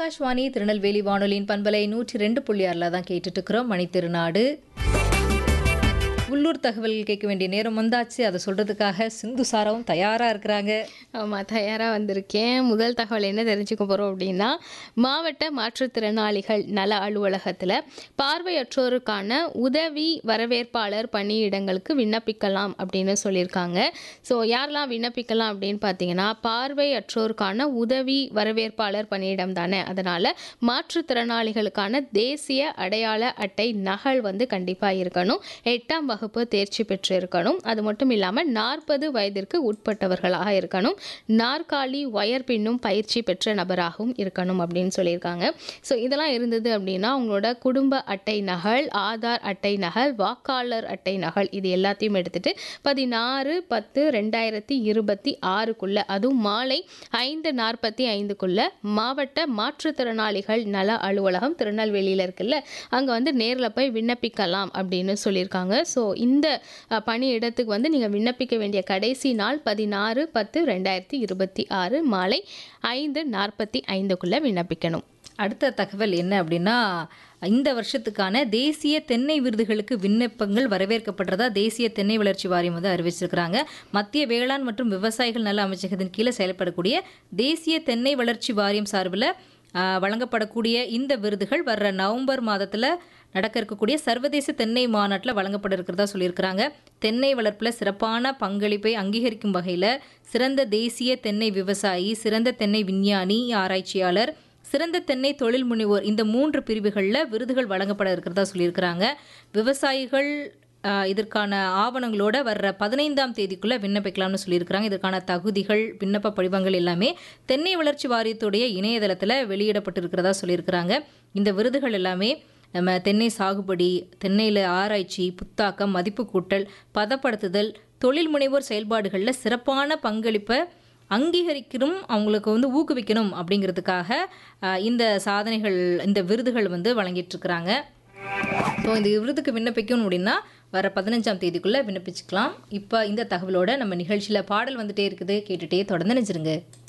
ஆகாஷ்வாணி திருநெல்வேலி வானொலியின் பண்பலை நூற்றி ரெண்டு புள்ளி ஆறில் தான் கேட்டுட்டு இருக்கிறோம் மணி திருநாடு உள்ளூர் தகவல் கேட்க வேண்டிய நேரம் வந்தாச்சு அதை சொல்றதுக்காக சிந்து சாராவும் தயாரா இருக்கிறாங்க ஆமாம் தயாராக வந்திருக்கேன் முதல் தகவல் என்ன தெரிஞ்சுக்க போகிறோம் அப்படின்னா மாவட்ட மாற்றுத்திறனாளிகள் நல அலுவலகத்தில் பார்வையற்றோருக்கான உதவி வரவேற்பாளர் பணியிடங்களுக்கு விண்ணப்பிக்கலாம் அப்படின்னு சொல்லியிருக்காங்க ஸோ யாரெல்லாம் விண்ணப்பிக்கலாம் அப்படின்னு பார்த்தீங்கன்னா பார்வையற்றோருக்கான உதவி வரவேற்பாளர் பணியிடம் தானே அதனால் மாற்றுத்திறனாளிகளுக்கான தேசிய அடையாள அட்டை நகல் வந்து கண்டிப்பாக இருக்கணும் எட்டாம் வகுப்பு தேர்ச்சி பெற்று இருக்கணும் அது மட்டும் இல்லாமல் நாற்பது வயதிற்கு உட்பட்டவர்களாக இருக்கணும் நாற்காலி ஒயர் பின்னும் பயிற்சி பெற்ற நபராகவும் இருக்கணும் அப்படின்னு சொல்லியிருக்காங்க ஸோ இதெல்லாம் இருந்தது அப்படின்னா உங்களோட குடும்ப அட்டை நகல் ஆதார் அட்டை நகல் வாக்காளர் அட்டை நகல் இது எல்லாத்தையும் எடுத்துட்டு பதினாறு பத்து ரெண்டாயிரத்தி இருபத்தி ஆறுக்குள்ள அதுவும் மாலை ஐந்து நாற்பத்தி ஐந்துக்குள்ள மாவட்ட மாற்றுத்திறனாளிகள் நல அலுவலகம் திருநெல்வேலியில் இருக்குல்ல அங்கே வந்து நேரில் போய் விண்ணப்பிக்கலாம் அப்படின்னு சொல்லியிருக்காங்க ஸோ இந்த அஹ், பணியிடத்துக்கு வந்து நீங்கள் விண்ணப்பிக்க வேண்டிய கடைசி நாள் பதினாறு பத்து ரெண்டாயிரத்தி இருபத்தி ஆறு மாலை ஐந்து நாற்பத்தி ஐந்துக்குள்ளே விண்ணப்பிக்கணும் அடுத்த தகவல் என்ன அப்படின்னா இந்த வருஷத்துக்கான தேசிய தென்னை விருதுகளுக்கு விண்ணப்பங்கள் வரவேற்கப்படுறதா தேசிய தென்னை வளர்ச்சி வாரியம் வந்து அறிவிச்சிருக்கிறாங்க மத்திய வேளாண் மற்றும் விவசாயிகள் நல அமைச்சகத்தின் கீழே செயல்படக்கூடிய தேசிய தென்னை வளர்ச்சி வாரியம் சார்பில் ஆஹ், வழங்கப்படக்கூடிய இந்த விருதுகள் வர்ற நவம்பர் மாதத்தில் நடக்க இருக்கக்கூடிய சர்வதேச தென்னை மாநாட்டில் வழங்கப்பட இருக்கிறதா சொல்லியிருக்கிறாங்க தென்னை வளர்ப்பில் சிறப்பான பங்களிப்பை அங்கீகரிக்கும் வகையில் சிறந்த தேசிய தென்னை விவசாயி சிறந்த தென்னை விஞ்ஞானி ஆராய்ச்சியாளர் சிறந்த தென்னை தொழில் முனைவோர் இந்த மூன்று பிரிவுகளில் விருதுகள் வழங்கப்பட இருக்கிறதா சொல்லியிருக்கிறாங்க விவசாயிகள் ஆஹ், இதற்கான ஆவணங்களோட வர்ற பதினைந்தாம் தேதிக்குள்ள விண்ணப்பிக்கலாம்னு சொல்லியிருக்கிறாங்க இதற்கான தகுதிகள் விண்ணப்ப படிவங்கள் எல்லாமே தென்னை வளர்ச்சி வாரியத்துடைய இணையதளத்தில் வெளியிடப்பட்டிருக்கிறதா சொல்லியிருக்கிறாங்க இந்த விருதுகள் எல்லாமே நம்ம தென்னை சாகுபடி தென்னையில் ஆராய்ச்சி புத்தாக்கம் மதிப்பு கூட்டல் பதப்படுத்துதல் தொழில் முனைவோர் செயல்பாடுகளில் சிறப்பான பங்களிப்பை அங்கீகரிக்கணும் அவங்களுக்கு வந்து ஊக்குவிக்கணும் அப்படிங்கிறதுக்காக ஆஹ், இந்த சாதனைகள் இந்த விருதுகள் வந்து வழங்கிட்டு இருக்கிறாங்க ஸோ இந்த விருதுக்கு விண்ணப்பிக்கணும் அப்படின்னா வர பதினஞ்சாம் தேதிக்குள்ளே விண்ணப்பிச்சுக்கலாம் இப்போ இந்த தகவலோட நம்ம நிகழ்ச்சியில் பாடல் வந்துட்டே இருக்குது கேட்டுட்டே தொடர்ந்து நினைச்சிருங்க